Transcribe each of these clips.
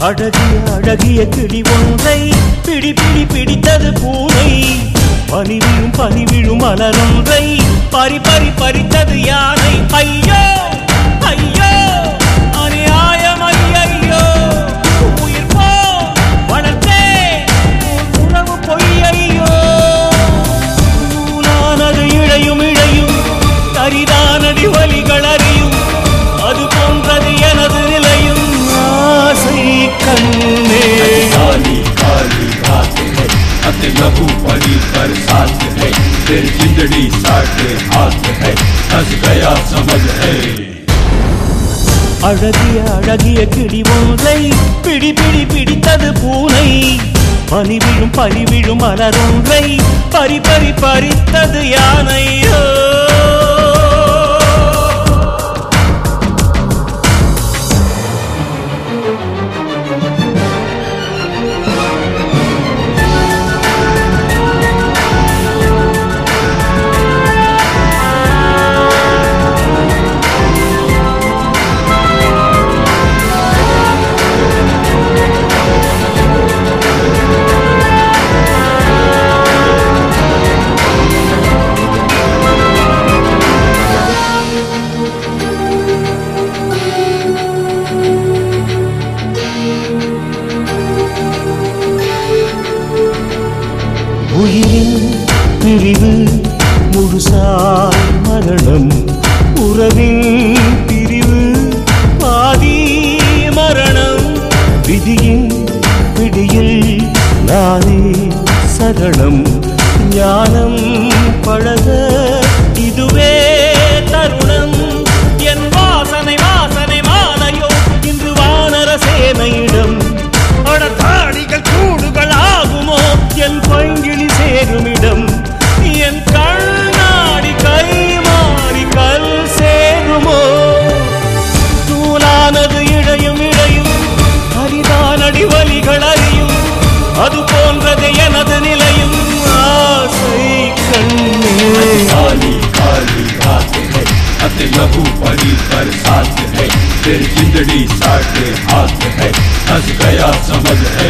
அழகிய அழகிய கிளி ஒன்றை பிடி பிடி பிடித்தது பூனை பனி விழும் பனி விழும் மலரொன்றை பறி பறி பறித்தது யானை ஐயோ ஐயோ அநியாயம் ஐயையோ உயிர் போ வளர்த்தே உன் உணவு பொய்யையோ நூலானது இழையும் இழையும் கரிதானடி வலிகள் அறியும் அது போன்றது எனது நிலையும் ஆசை கண்ணே काली काली रात है अति लघु परी पर साथ है तेरी जिंदड़ी साढ़े हाथ है हंस गया समझ है அழகிய அழகிய கிளி ஒன்றை பிடி பிடி பிடித்தது பூனை பனி விழும் பனி விழும் மலரொன்றை பறி பறி பறித்தது யானையோ உயிரின் பிரிவு முழுசாய் மரணம் உறவின் பிரிவு பாதி மரணம் விதியின் பிடியில் நானே சரணம் ஞானம் பழக இதுவே தருணம் என் வாசனை வாசனை மாலையோ இன்று வானர சேனையிடம் அடத்தாடிகள் கூடுகள் ஆகுமோ என் பைங்கிளி சேருமிடம் என் கண்ணாடி கை மாறி கல் சேருமோ நூலானது இழையும் இழையும் அரிதானடி வலிகள் அறியும் அது போன்றது எனது நிலையும் ஆசை கண்ணே काली काली रात है अति लघु परी पर साथ है तेरी जिंदड़ी साढ़े हाथ है हंस गया समझ है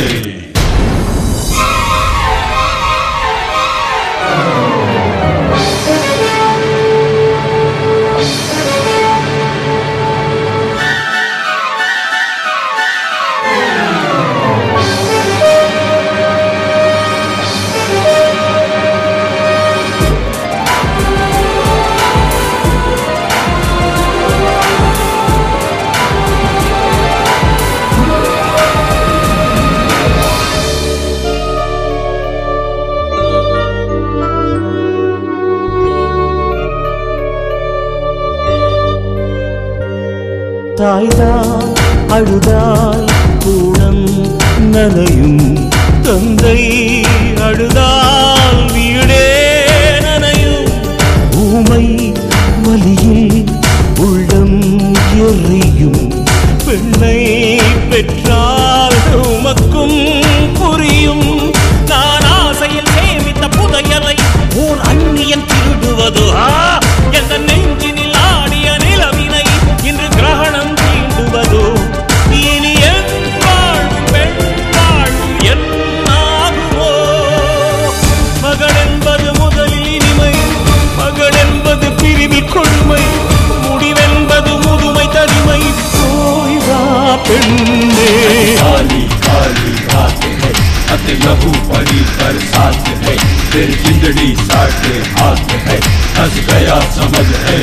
தாய்தான் அழுதால் கூடம் நனையும் தந்தை அழுதால் வீடே நனையும் ஊமை வலியில் உள்ளம் எரியும் பெண்ணை பெற்றால் உமக்கும் புரியும் நான் ஆசையில் சேமித்த புதையலை ஓர் அந்நியன் திருடுவது ஆ எந்த நெஞ்சினில் ஆடிய நிலவினை இன்று கிரகணம் தீண்டுவதோ இனி என் வாழ்வு பெண் வாழ்வு என்னாகுமோ மகள் என்பது முதலில் இனிமை மகள் என்பது பிரிவில் கொடுமை முடிவென்பது முதுமை தனிமை போய்வா பெண்ணே काली काली रात है अति लघु परी पर साथ है तेरी जिंदड़ी साढ़े हाथ है हंस गया समझ है